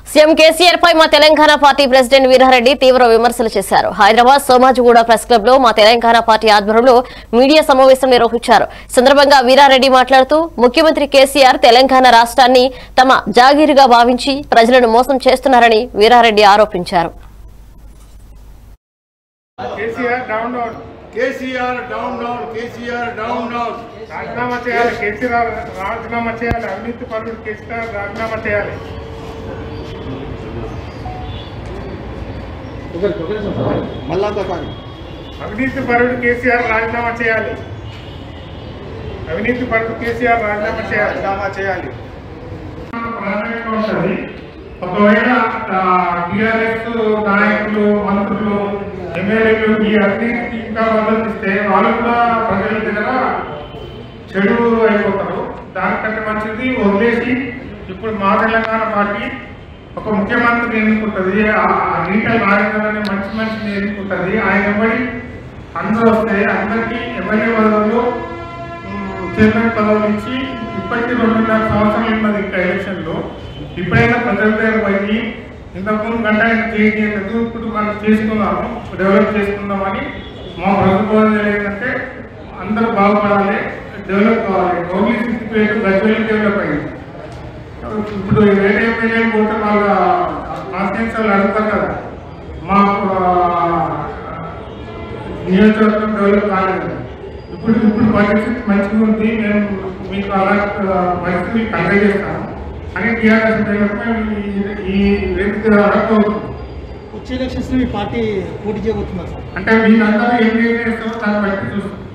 CM KCR పై మా Telangana party president Veerareddy తీవ్ర విమర్శలు చేశారు హైదరాబాద్ సోమాజిగూడ ప్రెస్ క్లబ్ లో మా తెలంగాణ పార్టీ ఆధ్వర్యంలో మీడియా సమావేశం నిర్వహించారు ఈ సందర్భంగా వీరారెడ్డి మాట్లాడుతూ ముఖ్యమంత్రి కేసీఆర్ తెలంగాణ రాష్ట్రాన్ని తమ జాగీరుగా భావించి ప్రజలను మోసం చేస్తున్నారని వీరారెడ్డి ఆరోపించారు KCR down down KCR down down KCR down down రాజీనామా చేయాలి కేసీఆర్ రాజీనామా చేయాలి అవినీతి పరుడు కేసీఆర్ రాజీనామా చేయాలి మళ్ళా కానీ అవినీతి పరుడు కేసీఆర్ రాజీనామా చేయాలి అవినీతి పరుడు కేసీఆర్ రాజీనామా చేయాలి రాజీనామా చేయాలి ప్రాధాన్యత ఉంటుంది ఒకవేళ టిఆర్ఎస్ నాయకులు మంత్రులు ఎమ్మెల్యేలు ఈ అవినీతికి ఇంకా మద్దతిస్తే వాళ్ళు కూడా ప్రజల దగ్గర చెడు అయిపోతారు దానికంటే మంచిది వదిలేసి ఇప్పుడు మా తెలంగాణ పార్టీ ఒక ముఖ్యమంత్రిని ఎన్నుకుంటుంది నీటల్ నారాయణ అనే మంచి మనిషిని ఎన్నుకుంటుంది ఆయన వెంబడి అందరూ వస్తే అందరికీ ఎమ్మెల్యే పదవులు ఉమ్, చైర్మన్ పదవులు ఇచ్చి ఇప్పటికీ రెండున్నర సంవత్సరాలు ఉన్నది ఇంకా ఎలక్షన్లో ఇప్పుడైనా ప్రజల దగ్గర పోయి ఇంతకుముందు గంట ఆయన చేయలేదు ఇప్పుడు మనం చేసుకుందాము డెవలప్ చేసుకుందామని మా ప్రభుత్వం ఏంటంటే అందరూ బాగుపడాలి డెవలప్ కావాలి ఓన్లీ సిద్దిపేట గజ్వేల్ డెవలప్ అయింది ఇప్పుడు వేరే ఎమ్మెల్యేలు పోతే వాళ్ళ కాన్స్టిట్యూన్స్ వాళ్ళు అడుగుతారు కదా మాకు ఆ, నియోజకవర్గం డెవలప్ కాలేదు ఇప్పుడు ఇప్పుడు పరిస్థితి మంచిగా ఉంది నేను మీకు అలా ఆ, పరిస్థితి కన్వే చేస్తాను అని టీఆర్ఎస్ డెవలప్మెంట్ ఈ వ్యక్తి ద్వారా కోరుతున్నాను. వచ్చే ఎలక్షన్స్ లో మీ పార్టీ పోటీ చేయబోతున్నారు సార్ అంటే మీరందరూ ఏం నిర్ణయిస్తారో దాన్ని బట్టి చూస్తాం